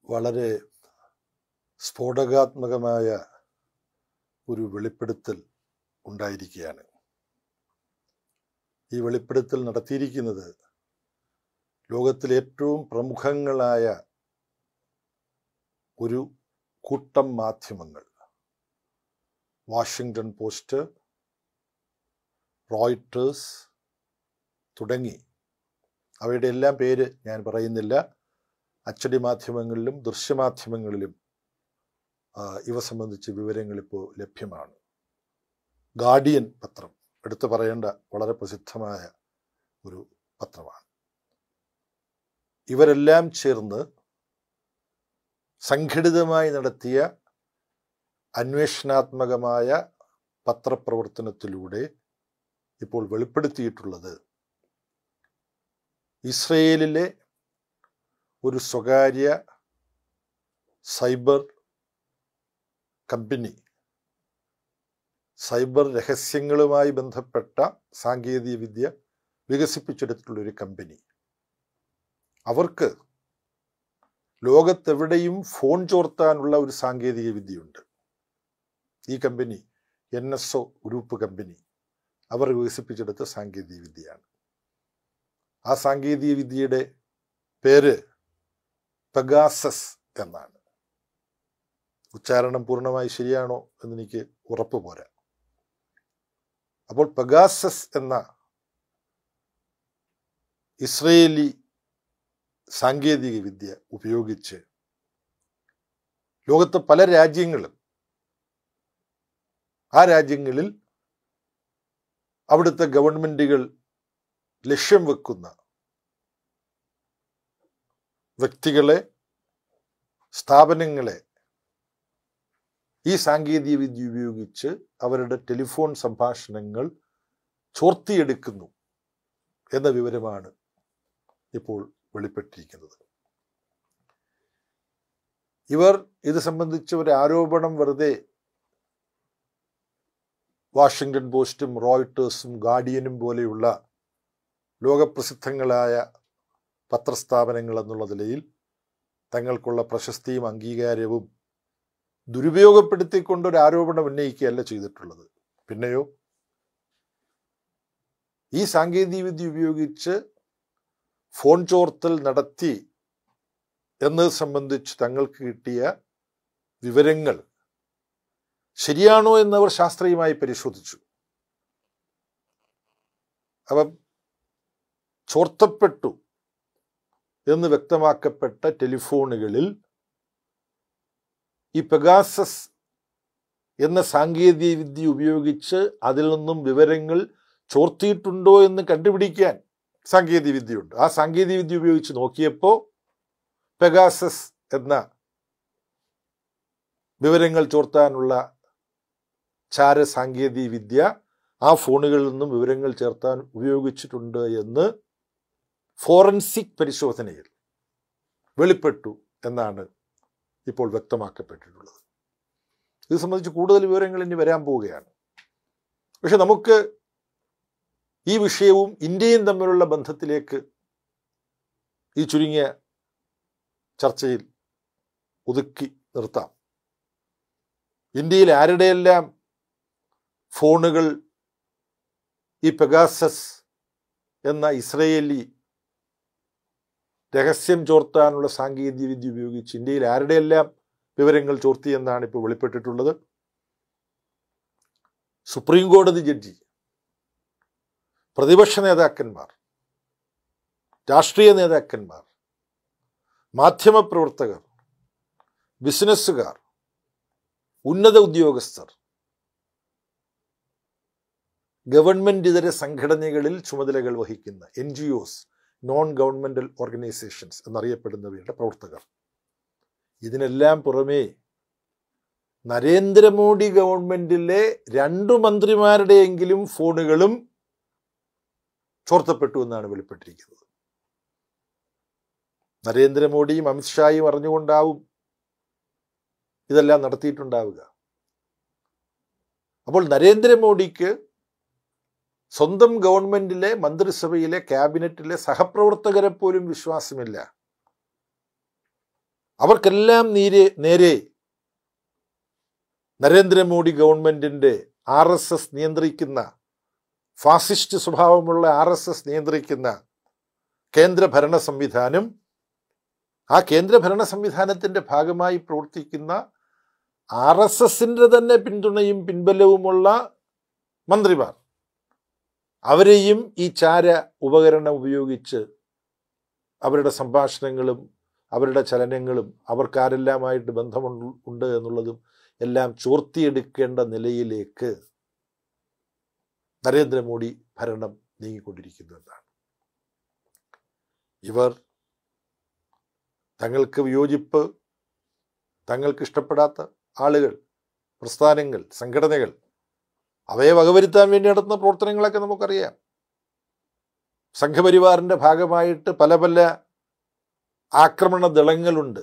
വളരെ സ്ഫോടകാത്മകമായ ഒരു വെളിപ്പെടുത്തൽ ഉണ്ടായിരിക്കുകയാണ് ഈ വെളിപ്പെടുത്തൽ നടത്തിയിരിക്കുന്നത് ലോകത്തിലെ ഏറ്റവും പ്രമുഖങ്ങളായ ഒരു കൂട്ടം മാധ്യമങ്ങൾ വാഷിങ്ടൺ പോസ്റ്റ് റോയിട്ടേഴ്സ് തുടങ്ങി അവയുടെ എല്ലാം പേര് ഞാൻ പറയുന്നില്ല അച്ചടി മാധ്യമങ്ങളിലും ദൃശ്യമാധ്യമങ്ങളിലും ആ, ഇവ സംബന്ധിച്ച് വിവരങ്ങൾ ഇപ്പോൾ ലഭ്യമാണ് ഗാർഡിയൻ പത്രം എടുത്തു പറയേണ്ട വളരെ പ്രസിദ്ധമായ ഒരു പത്രമാണ് ഇവരെല്ലാം ചേർന്ന് സംഘടിതമായി നടത്തിയ അന്വേഷണാത്മകമായ പത്രപ്രവർത്തനത്തിലൂടെ ഇപ്പോൾ വെളിപ്പെടുത്തിയിട്ടുള്ളത് ഇസ്രയേലിലെ ഒരു സ്വകാര്യ സൈബർ കമ്പനി സൈബർ രഹസ്യങ്ങളുമായി ബന്ധപ്പെട്ട സാങ്കേതിക വിദ്യ വികസിപ്പിച്ചെടുത്തിട്ടുള്ള ഒരു കമ്പനി അവർക്ക് ലോകത്തെവിടെയും ഫോൺ ചോർത്താനുള്ള ഒരു സാങ്കേതിക വിദ്യയുണ്ട് ഈ company N S O group company അവർ വികസിപ്പിച്ചെടുത്ത സാങ്കേതിക വിദ്യയാണ് ആ സാങ്കേതിക വിദ്യയുടെ പേര് പെഗാസസ് എന്നാണ് ഉച്ചാരണം പൂർണ്ണമായി ശരിയാണോ എന്നെനിക്ക് ഉറപ്പ് പോരാ അപ്പോൾ പെഗാസസ് എന്ന ഇസ്രയേലി സാങ്കേതിക വിദ്യ ഉപയോഗിച്ച് ലോകത്തെ പല രാജ്യങ്ങളും ആ രാജ്യങ്ങളിൽ അവിടുത്തെ ഗവൺമെന്റുകൾ ലക്ഷ്യം വെക്കുന്ന വ്യക്തികളെ സ്ഥാപനങ്ങളെ ഈ സാങ്കേതിക വിദ്യ ഉപയോഗിച്ച് അവരുടെ ടെലിഫോൺ സംഭാഷണങ്ങൾ ചോർത്തിയെടുക്കുന്നു എന്ന വിവരമാണ് ഇപ്പോൾ വെളിപ്പെട്ടിരിക്കുന്നത് ഇവർ ഇത് സംബന്ധിച്ച് ഒരു ആരോപണം വെറുതെ വാഷിങ്ടൺ പോസ്റ്റും റോയിട്ടേഴ്സും ഗാർഡിയനും പോലെയുള്ള ലോകപ്രസിദ്ധങ്ങളായ പത്രസ്ഥാപനങ്ങൾ എന്നുള്ള നിലയിൽ തങ്ങൾക്കുള്ള പ്രശസ്തിയും അംഗീകാരവും ദുരുപയോഗപ്പെടുത്തിക്കൊണ്ട് ഒരു ആരോപണം ഉന്നയിക്കുകയല്ല ചെയ്തിട്ടുള്ളത് പിന്നെയോ ഈ സാങ്കേതികവിദ്യ ഉപയോഗിച്ച് ഫോൺ ചോർത്തൽ നടത്തി എന്നത് സംബന്ധിച്ച് തങ്ങൾക്ക് കിട്ടിയ വിവരങ്ങൾ ശരിയാണോ എന്നവർ ശാസ്ത്രീയമായി പരിശോധിച്ചു അപ്പം ചോർത്തപ്പെട്ടു എന്ന് വ്യക്തമാക്കപ്പെട്ട ടെലിഫോണുകളിൽ ഈ പെഗാസസ് എന്ന സാങ്കേതിക വിദ്യ ഉപയോഗിച്ച് അതിൽ നിന്നും വിവരങ്ങൾ ചോർത്തിയിട്ടുണ്ടോ എന്ന് കണ്ടുപിടിക്കാൻ സാങ്കേതിക വിദ്യയുണ്ട് ആ സാങ്കേതിക വിദ്യ ഉപയോഗിച്ച് നോക്കിയപ്പോൾ പെഗാസസ് എന്ന വിവരങ്ങൾ ചോർത്താനുള്ള ചാര സാങ്കേതിക വിദ്യ ആ ഫോണുകളിൽ നിന്നും വിവരങ്ങൾ ചേർത്താൻ ഉപയോഗിച്ചിട്ടുണ്ട് എന്ന് ഫോറൻസിക് പരിശോധനയിൽ വെളിപ്പെട്ടു എന്നാണ് ഇപ്പോൾ വ്യക്തമാക്കപ്പെട്ടിട്ടുള്ളത് ഇത് സംബന്ധിച്ച് കൂടുതൽ വിവരങ്ങൾ ഇനി വരാൻ പോവുകയാണ് പക്ഷെ നമുക്ക് ഈ വിഷയവും ഇന്ത്യയും തമ്മിലുള്ള ബന്ധത്തിലേക്ക് ഈ ചുരുങ്ങിയ ചർച്ചയിൽ ഒതുക്കി നിർത്താം ഇന്ത്യയിൽ ആരുടെയെല്ലാം ഫോണുകൾ ഈ പെഗാസസ് എന്ന ഇസ്രയേലി രഹസ്യം ചോർത്താനുള്ള സാങ്കേതിക വിദ്യ ഉപയോഗിച്ച് ഇന്ത്യയിൽ ആരുടെയെല്ലാം വിവരങ്ങൾ ചോർത്തി എന്നാണ് ഇപ്പോൾ വെളിപ്പെട്ടിട്ടുള്ളത് സുപ്രീം കോടതി ജഡ്ജി പ്രതിപക്ഷ നേതാക്കന്മാർ രാഷ്ട്രീയ നേതാക്കന്മാർ മാധ്യമപ്രവർത്തകർ ബിസിനസ്സുകാർ ഉന്നത ഉദ്യോഗസ്ഥർ ഗവൺമെന്റ് ഇതര സംഘടനകളിൽ ചുമതലകൾ വഹിക്കുന്ന N G Os non governmental organisations എന്നറിയപ്പെടുന്നവയുടെ പ്രവർത്തകർ ഇതിനെല്ലാം പുറമേ നരേന്ദ്രമോദി ഗവൺമെന്റിലെ രണ്ടു മന്ത്രിമാരുടെയെങ്കിലും ഫോണുകളും ചോർത്തപ്പെട്ടു എന്നാണ് വെളിപ്പെട്ടിരിക്കുന്നത് നരേന്ദ്രമോദിയും അമിത്ഷായും അറിഞ്ഞുകൊണ്ടാവും ഇതെല്ലാം നടത്തിയിട്ടുണ്ടാവുക അപ്പോൾ നരേന്ദ്രമോദിക്ക് സ്വന്തം ഗവൺമെന്റിലെ മന്ത്രിസഭയിലെ ക്യാബിനറ്റിലെ സഹപ്രവർത്തകരെ പോലും വിശ്വാസമില്ല അവർക്കെല്ലാം നേരെ നേരെ നരേന്ദ്രമോദി ഗവൺമെന്റിന്റെ ആർ എസ് എസ് നിയന്ത്രിക്കുന്ന ഫാസിസ്റ്റ് സ്വഭാവമുള്ള ആർ എസ് എസ് നിയന്ത്രിക്കുന്ന കേന്ദ്ര ഭരണ സംവിധാനം ആ കേന്ദ്ര ഭരണ സംവിധാനത്തിന്റെ ഭാഗമായി പ്രവർത്തിക്കുന്ന ആർ എസ് എസിന്റെ തന്നെ പിന്തുണയും പിൻബലവുമുള്ള മന്ത്രിമാർ അവരെയും ഈ ചാര ഉപകരണം ഉപയോഗിച്ച് അവരുടെ സംഭാഷണങ്ങളും അവരുടെ ചലനങ്ങളും അവർക്കാരെല്ലാമായിട്ട് ബന്ധമുണ്ട് ഉണ്ട് എന്നുള്ളതും എല്ലാം ചോർത്തിയെടുക്കേണ്ട നിലയിലേക്ക് നരേന്ദ്രമോദി ഭരണം നീങ്ങിക്കൊണ്ടിരിക്കുന്നു എന്നാണ് ഇവർ തങ്ങൾക്ക് വിയോജിപ്പ് തങ്ങൾക്ക് ഇഷ്ടപ്പെടാത്ത ആളുകൾ പ്രസ്ഥാനങ്ങൾ സംഘടനകൾ അവയെ വകവരുത്താൻ വേണ്ടി നടത്തുന്ന പ്രവർത്തനങ്ങളൊക്കെ നമുക്കറിയാം സംഘപരിവാറിന്റെ ഭാഗമായിട്ട് പല പല ആക്രമണ ദളങ്ങളുണ്ട്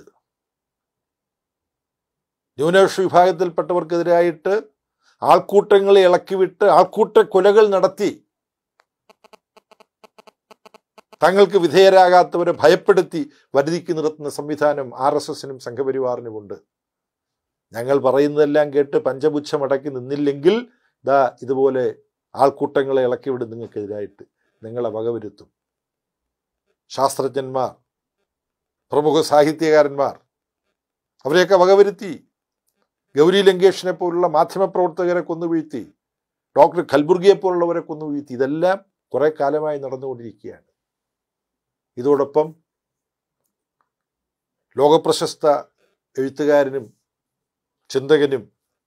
ന്യൂനപക്ഷ വിഭാഗത്തിൽപ്പെട്ടവർക്കെതിരായിട്ട് ആൾക്കൂട്ടങ്ങളെ ഇളക്കിവിട്ട് ആൾക്കൂട്ട കൊലകൾ നടത്തി തങ്ങൾക്ക് വിധേയരാകാത്തവരെ ഭയപ്പെടുത്തി വരുതിക്ക് നിർത്തുന്ന സംവിധാനം ആർ എസ് എസിനും സംഘപരിവാറിനുമുണ്ട് ഞങ്ങൾ പറയുന്നതെല്ലാം കേട്ട് പഞ്ചപുച്ഛമടക്കി നിന്നില്ലെങ്കിൽ ദാ ഇതുപോലെ ആൾക്കൂട്ടങ്ങളെ ഇളക്കിവിടും നിങ്ങൾക്കെതിരായിട്ട് നിങ്ങളെ വകവരുത്തും ശാസ്ത്രജ്ഞന്മാർ പ്രമുഖ സാഹിത്യകാരന്മാർ അവരെയൊക്കെ വകവരുത്തി ഗൗരി ലങ്കേഷിനെ പോലുള്ള മാധ്യമപ്രവർത്തകരെ കൊന്നുവീഴ്ത്തി ഡോക്ടർ ഖൽബുർഗിയെ പോലുള്ളവരെ കൊന്നുവീഴ്ത്തി ഇതെല്ലാം കുറെ കാലമായി നടന്നുകൊണ്ടിരിക്കുകയാണ് ഇതോടൊപ്പം ലോകപ്രശസ്ത എഴുത്തുകാരനും ചിന്തകനും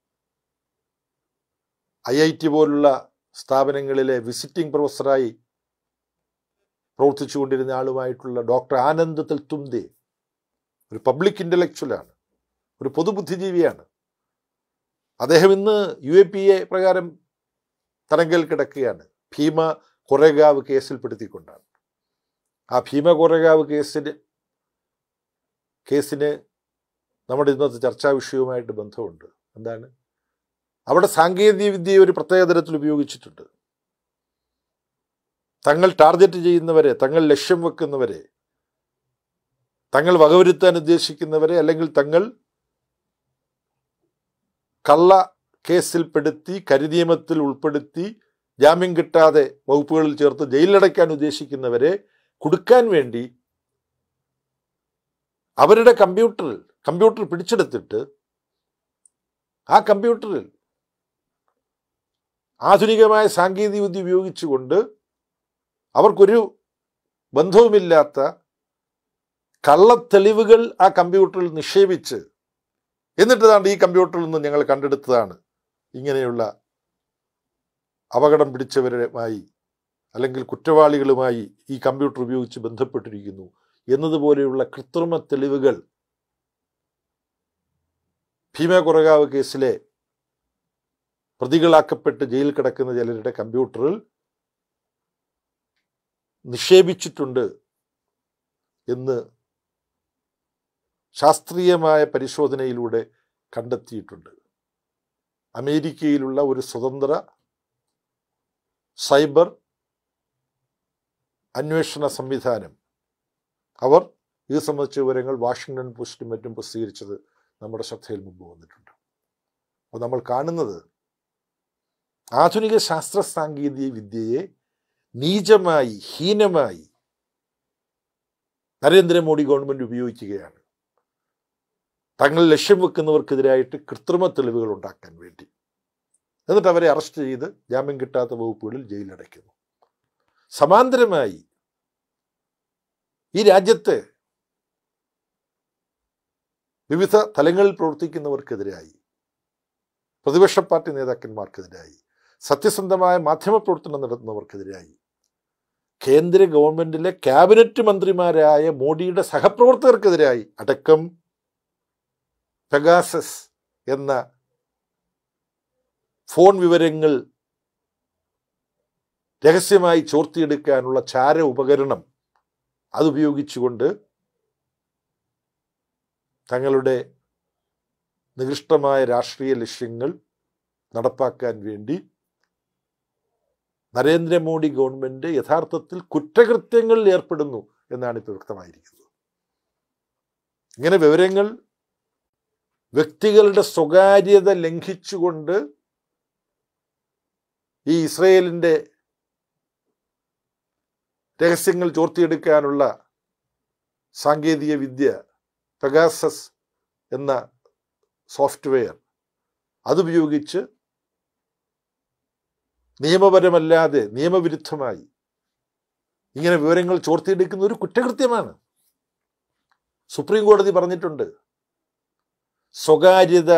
ഐ ഐ ടി പോലുള്ള സ്ഥാപനങ്ങളിലെ വിസിറ്റിംഗ് പ്രൊഫസറായി പ്രവർത്തിച്ചുകൊണ്ടിരുന്ന ആളുമായിട്ടുള്ള ഡോക്ടർ ആനന്ദ് തെൽത്തുംദെ ഒരു പബ്ലിക് ഇൻ്റലക്ച്വലാണ് ഒരു പൊതുബുദ്ധിജീവിയാണ് അദ്ദേഹം ഇന്ന് യു എ പി എ പ്രകാരം തടങ്കൽ കിടക്കുകയാണ് ഭീമ കൊറേഗാവ് കേസിൽപ്പെടുത്തിക്കൊണ്ടാണ് ആ ഭീമ കൊറേഗാവ് കേസിന് കേസിന് നമ്മുടെ ഇന്നത്തെ ചർച്ചാ വിഷയവുമായിട്ട് ബന്ധമുണ്ട് എന്താണ് അവിടെ സാങ്കേതിക വിദ്യ ഒരു പ്രത്യേക തരത്തിൽ ഉപയോഗിച്ചിട്ടുണ്ട് തങ്ങൾ ടാർഗറ്റ് ചെയ്യുന്നവരെ തങ്ങൾ ലക്ഷ്യം വെക്കുന്നവരെ തങ്ങൾ വകവരുത്താൻ ഉദ്ദേശിക്കുന്നവരെ അല്ലെങ്കിൽ തങ്ങൾ കള്ള കേസിൽപ്പെടുത്തി കരിനിയമത്തിൽ ഉൾപ്പെടുത്തി ജാമ്യം കിട്ടാതെ വകുപ്പുകളിൽ ചേർത്ത് ജയിലിലടയ്ക്കാൻ ഉദ്ദേശിക്കുന്നവരെ കൊടുക്കാൻ വേണ്ടി അവരുടെ കമ്പ്യൂട്ടറിൽ കമ്പ്യൂട്ടർ പിടിച്ചെടുത്തിട്ട് ആ കമ്പ്യൂട്ടറിൽ ആധുനികമായ സാങ്കേതിക വിദ്യ ഉപയോഗിച്ചുകൊണ്ട് അവർക്കൊരു ബന്ധവുമില്ലാത്ത കള്ളത്തെളിവുകൾ ആ കമ്പ്യൂട്ടറിൽ നിക്ഷേപിച്ച് എന്നിട്ട് താണ്ട് ഈ കമ്പ്യൂട്ടറിൽ നിന്ന് ഞങ്ങൾ കണ്ടെടുത്തതാണ് ഇങ്ങനെയുള്ള അപകടം പിടിച്ചവരുമായി അല്ലെങ്കിൽ കുറ്റവാളികളുമായി ഈ കമ്പ്യൂട്ടർ ഉപയോഗിച്ച് ബന്ധപ്പെട്ടിരിക്കുന്നു എന്നതുപോലെയുള്ള കൃത്രിമ തെളിവുകൾ ഭീമ കൊറഗാവ് കേസിലെ പ്രതികളാക്കപ്പെട്ട് ജയിലിൽ കിടക്കുന്ന ചിലരുടെ കമ്പ്യൂട്ടറിൽ നിക്ഷേപിച്ചിട്ടുണ്ട് എന്ന് ശാസ്ത്രീയമായ പരിശോധനയിലൂടെ കണ്ടെത്തിയിട്ടുണ്ട് അമേരിക്കയിലുള്ള ഒരു സ്വതന്ത്ര സൈബർ അന്വേഷണ സംവിധാനം അവർ ഇത് സംബന്ധിച്ച വിവരങ്ങൾ വാഷിങ്ടൺ പോസ്റ്റും മറ്റും പ്രസിദ്ധീകരിച്ചത് നമ്മുടെ ശ്രദ്ധയിൽ മുമ്പ് വന്നിട്ടുണ്ട് അപ്പോൾ നമ്മൾ കാണുന്നത് ആധുനിക ശാസ്ത്ര സാങ്കേതിക വിദ്യയെ നീചമായി ഹീനമായി നരേന്ദ്രമോദി ഗവൺമെന്റ് ഉപയോഗിക്കുകയാണ് തങ്ങൾ ലക്ഷ്യം വെക്കുന്നവർക്കെതിരായിട്ട് കൃത്രിമ തെളിവുകൾ ഉണ്ടാക്കാൻ വേണ്ടി എന്നിട്ട് അവരെ അറസ്റ്റ് ചെയ്ത് ജാമ്യം കിട്ടാത്ത വകുപ്പുകളിൽ ജയിലടയ്ക്കുന്നു സമാന്തരമായി ഈ രാജ്യത്ത് വിവിധ തലങ്ങളിൽ പ്രവർത്തിക്കുന്നവർക്കെതിരായി പ്രതിപക്ഷ പാർട്ടി നേതാക്കന്മാർക്കെതിരായി സത്യസന്ധമായ മാധ്യമപ്രവർത്തനം നടത്തുന്നവർക്കെതിരായി കേന്ദ്ര ഗവൺമെന്റിലെ ക്യാബിനറ്റ് മന്ത്രിമാരായ മോഡിയുടെ സഹപ്രവർത്തകർക്കെതിരായി അടക്കം പെഗാസസ് എന്ന ഫോൺ വിവരങ്ങൾ രഹസ്യമായി ചോർത്തിയെടുക്കാനുള്ള ചാര ഉപകരണം അതുപയോഗിച്ചുകൊണ്ട് തങ്ങളുടെ നികൃഷ്ടമായ രാഷ്ട്രീയ ലക്ഷ്യങ്ങൾ നടപ്പാക്കാൻ വേണ്ടി നരേന്ദ്രമോദി ഗവൺമെന്റ് യഥാർത്ഥത്തിൽ കുറ്റകൃത്യങ്ങളിൽ ഏർപ്പെടുന്നു എന്നാണ് ഇപ്പോൾ വ്യക്തമായിരിക്കുന്നത് ഇങ്ങനെ വിവരങ്ങൾ വ്യക്തികളുടെ സ്വകാര്യത ലംഘിച്ചുകൊണ്ട് ഈ ഇസ്രയേലിൻ്റെ രഹസ്യങ്ങൾ ചോർത്തിയെടുക്കാനുള്ള സാങ്കേതിക വിദ്യ പെഗാസസ് എന്ന സോഫ്റ്റ്വെയർ അതുപയോഗിച്ച് നിയമപരമല്ലാതെ നിയമവിരുദ്ധമായി ഇങ്ങനെ വിവരങ്ങൾ ചോർത്തിയെടുക്കുന്ന ഒരു കുറ്റകൃത്യമാണ് സുപ്രീം കോടതി പറഞ്ഞിട്ടുണ്ട് സ്വകാര്യത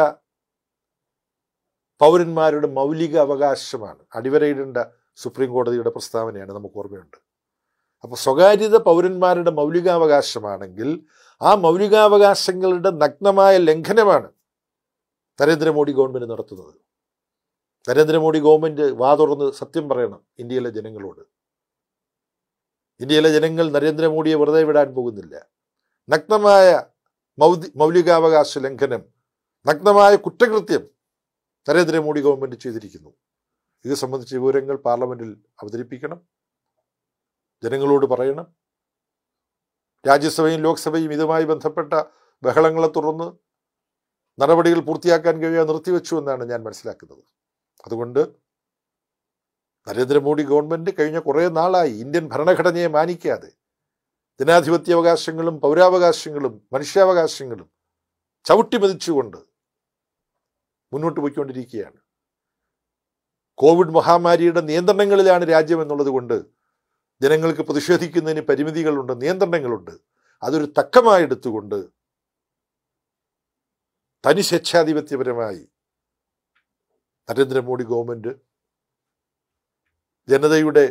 പൗരന്മാരുടെ മൗലിക അവകാശമാണ് അടിവരയിടേണ്ട സുപ്രീം കോടതിയുടെ പ്രസ്താവനയാണ് നമുക്ക് ഓർമ്മയുണ്ട് അപ്പോൾ സ്വകാര്യത പൗരന്മാരുടെ മൗലികാവകാശമാണെങ്കിൽ ആ മൗലികാവകാശങ്ങളുടെ നഗ്നമായ ലംഘനമാണ് നരേന്ദ്രമോദി ഗവൺമെന്റ് നടത്തുന്നത് നരേന്ദ്രമോദി ഗവൺമെന്റ് വാ തുറന്ന് സത്യം പറയണം ഇന്ത്യയിലെ ജനങ്ങളോട് ഇന്ത്യയിലെ ജനങ്ങൾ നരേന്ദ്രമോദിയെ വെറുതെ വിടാൻ പോകുന്നില്ല നഗ്നമായ മൗതി മൗലികാവകാശ ലംഘനം നഗ്നമായ കുറ്റകൃത്യം നരേന്ദ്രമോദി ഗവൺമെന്റ് ചെയ്തിരിക്കുന്നു ഇത് സംബന്ധിച്ച വിവരങ്ങൾ പാർലമെന്റിൽ അവതരിപ്പിക്കണം ജനങ്ങളോട് പറയണം രാജ്യസഭയും ലോക്സഭയും ഇതുമായി ബന്ധപ്പെട്ട ബഹളങ്ങളെ തുടർന്ന് നടപടികൾ പൂർത്തിയാക്കാൻ കഴിയാതെ നിർത്തിവെച്ചു എന്നാണ് ഞാൻ മനസ്സിലാക്കുന്നത് അതുകൊണ്ട് നരേന്ദ്രമോദി ഗവൺമെന്റ് കഴിഞ്ഞ കുറേ നാളായി ഇന്ത്യൻ ഭരണഘടനയെ മാനിക്കാതെ ജനാധിപത്യാവകാശങ്ങളും പൗരാവകാശങ്ങളും മനുഷ്യാവകാശങ്ങളും ചവിട്ടിമതിച്ചുകൊണ്ട് മുന്നോട്ട് പോയിക്കൊണ്ടിരിക്കുകയാണ് കോവിഡ് മഹാമാരിയുടെ നിയന്ത്രണങ്ങളിലാണ് രാജ്യം എന്നുള്ളത് കൊണ്ട് ജനങ്ങൾക്ക് പ്രതിഷേധിക്കുന്നതിന് പരിമിതികളുണ്ട് നിയന്ത്രണങ്ങളുണ്ട് അതൊരു തക്കമായി എടുത്തുകൊണ്ട് തനി സ്വേച്ഛാധിപത്യപരമായി നരേന്ദ്രമോദി ഗവൺമെന്റ് ജനതയുടെ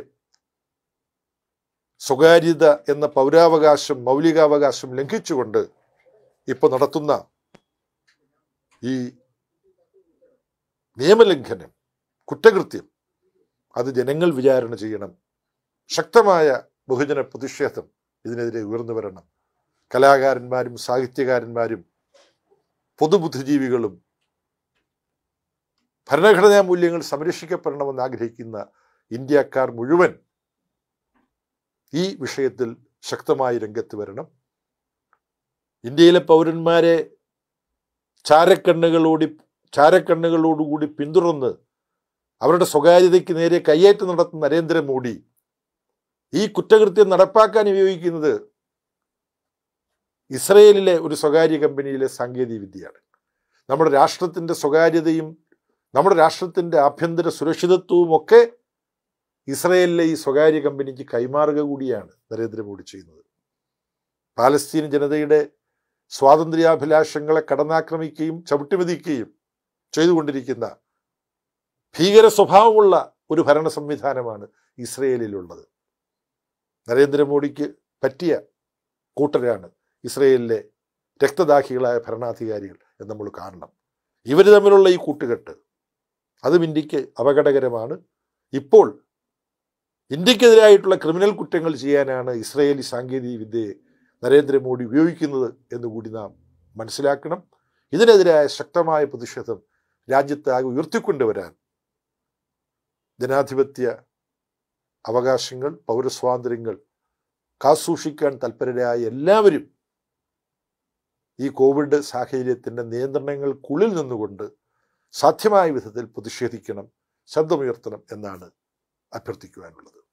സ്വകാര്യത എന്ന പൗരാവകാശം മൗലികാവകാശം ലംഘിച്ചുകൊണ്ട് ഇപ്പോൾ നടത്തുന്ന ഈ നിയമലംഘനം കുറ്റകൃത്യം അത് ജനങ്ങൾ വിചാരണ ചെയ്യണം ശക്തമായ ബഹുജന പ്രതിഷേധം ഇതിനെതിരെ ഉയർന്നു വരണം കലാകാരന്മാരും സാഹിത്യകാരന്മാരും പൊതുബുദ്ധിജീവികളും ഭരണഘടനാ മൂല്യങ്ങൾ സംരക്ഷിക്കപ്പെടണമെന്ന് ആഗ്രഹിക്കുന്ന ഇന്ത്യക്കാർ മുഴുവൻ ഈ വിഷയത്തിൽ ശക്തമായി രംഗത്ത് വരണം ഇന്ത്യയിലെ പൗരന്മാരെ ചാരക്കണ്ണുകളോടി ചാരക്കണ്ണുകളോടുകൂടി പിന്തുടർന്ന് അവരുടെ സ്വകാര്യതയ്ക്ക് നേരെ കയ്യേറ്റം നടത്തുന്ന നരേന്ദ്രമോദി ഈ കുറ്റകൃത്യം നടപ്പാക്കാൻ ഉപയോഗിക്കുന്നത് ഇസ്രയേലിലെ ഒരു സ്വകാര്യ കമ്പനിയിലെ സാങ്കേതിക വിദ്യയാണ് നമ്മുടെ രാഷ്ട്രത്തിൻ്റെ സ്വകാര്യതയും നമ്മുടെ രാഷ്ട്രത്തിൻ്റെ ആഭ്യന്തര സുരക്ഷിതത്വവും ഒക്കെ ഇസ്രയേലിലെ ഈ സ്വകാര്യ കമ്പനിക്ക് കൈമാറുക കൂടിയാണ് നരേന്ദ്രമോദി ചെയ്യുന്നത് പാലസ്തീൻ ജനതയുടെ സ്വാതന്ത്ര്യാഭിലാഷങ്ങളെ കടന്നാക്രമിക്കുകയും ചവിട്ടിമതിക്കുകയും ചെയ്തുകൊണ്ടിരിക്കുന്ന ഭീകര സ്വഭാവമുള്ള ഒരു ഭരണ സംവിധാനമാണ് ഇസ്രയേലിലുള്ളത് നരേന്ദ്രമോദിക്ക് പറ്റിയ കൂട്ടരാണ് ഇസ്രയേലിലെ രക്തദാഹികളായ ഭരണാധികാരികൾ എന്ന് നമ്മൾ കാണണം ഇവർ തമ്മിലുള്ള ഈ കൂട്ടുകെട്ട് അതും ഇന്ത്യക്ക് അപകടകരമാണ് ഇപ്പോൾ ഇന്ത്യക്കെതിരായിട്ടുള്ള ക്രിമിനൽ കുറ്റങ്ങൾ ചെയ്യാനാണ് ഇസ്രയേലി സാങ്കേതിക വിദ്യയെ നരേന്ദ്രമോദി ഉപയോഗിക്കുന്നത് എന്നുകൂടി നാം മനസ്സിലാക്കണം ഇതിനെതിരായ ശക്തമായ പ്രതിഷേധം രാജ്യത്താകെ ഉയർത്തിക്കൊണ്ടുവരാൻ ജനാധിപത്യ അവകാശങ്ങൾ പൗരസ്വാതന്ത്ര്യങ്ങൾ കാസൂക്ഷിക്കാൻ തൽപരരായ എല്ലാവരും ഈ കോവിഡ് സാഹചര്യത്തിൻ്റെ നിയന്ത്രണങ്ങൾക്കുള്ളിൽ നിന്നുകൊണ്ട് സാധ്യമായ വിധത്തിൽ പ്രതിഷേധിക്കണം ശബ്ദമുയർത്തണം എന്നാണ് അഭ്യർത്ഥിക്കുവാനുള്ളത്